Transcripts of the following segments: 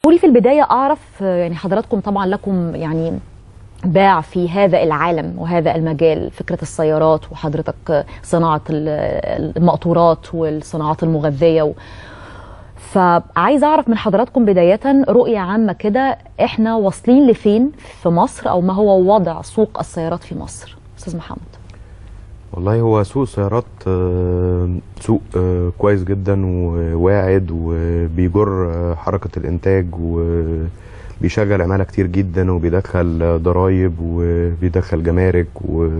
اسمحوا لي في البدايه اعرف آه، يعني حضراتكم طبعا لكم يعني باع في هذا العالم وهذا المجال فكره السيارات وحضرتك آه، صناعه ال- المقطورات والصناعات المغذيه و... فعايز اعرف من حضراتكم بدايه رؤيه عامه كده احنا واصلين لفين في مصر او ما هو وضع سوق السيارات في مصر استاذ محمد والله هو سوق السيارات آه، سوق آه، كويس جدا وواعد وبيجر آه، حركة الإنتاج وبيشغل عمالة كتير جدا وبيدخل آه، ضرايب وبيدخل جمارك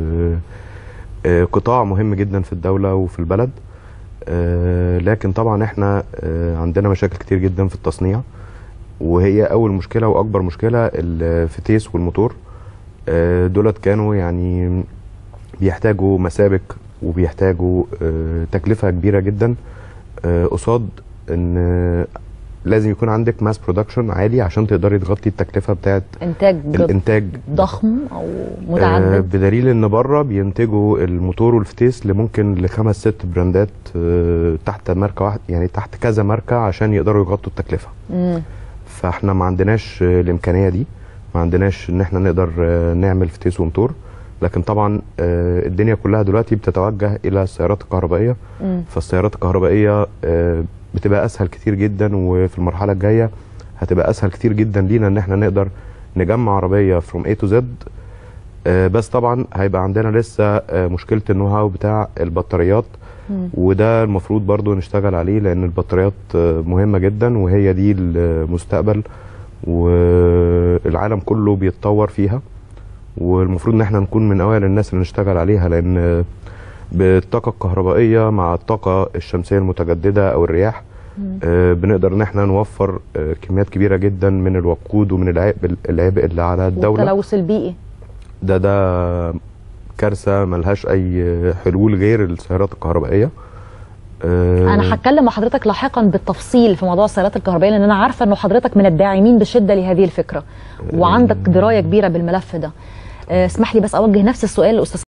وقطاع مهم جدا في الدولة وفي البلد آه، لكن طبعا احنا آه، عندنا مشاكل كتير جدا في التصنيع وهي أول مشكلة وأكبر مشكلة الفتيس والموتور آه، دولت كانوا يعني بيحتاجوا مسابك وبيحتاجوا آه، تكلفة كبيرة جدا آه، قصاد ان آه، لازم يكون عندك ماس برودكشن عالي عشان تقدري تغطي التكلفة بتاعت انتاج الانتاج ضخم او آه، متعدد بدليل ان بره بينتجوا الموتور والفتيس لممكن لخمس ست براندات آه، تحت ماركة واحدة يعني تحت كذا ماركة عشان يقدروا يغطوا التكلفة مم. فاحنا ما عندناش آه، الامكانيه دي ما عندناش ان احنا نقدر آه، نعمل فتيس وموتور لكن طبعا آه، الدنيا كلها دلوقتي بتتوجه الى السيارات الكهربائيه مم. فالسيارات الكهربائيه آه، بتبقى اسهل كتير جدا وفي المرحله الجايه هتبقى اسهل كتير جدا لينا ان احنا نقدر نجمع عربيه فروم A تو زد بس طبعا هيبقى عندنا لسه آه، مشكله النو هاو بتاع البطاريات مم. وده المفروض برضو نشتغل عليه لان البطاريات آه، مهمة جدا وهي دي المستقبل والعالم كله بيتطور فيها والمفروض ان احنا نكون من اوائل الناس اللي نشتغل عليها لان آه، بالطاقة الكهربائية مع الطاقة الشمسية المتجددة او الرياح مم. آه، بنقدر ان احنا نوفر آه، كميات كبيرة جدا من الوقود ومن العبء العبء اللي على الدولة والتلوث البيئي ده ده كارثة ملهاش اي حلول غير السيارات الكهربائية آه، انا هتكلم مع حضرتك لاحقا بالتفصيل في موضوع السيارات الكهربائيه لان انا عارفه انه حضرتك من الداعمين بشده لهذه الفكره وعندك درايه كبيره بالملف ده آه، اسمح لي بس اوجه نفس السؤال لاستاذ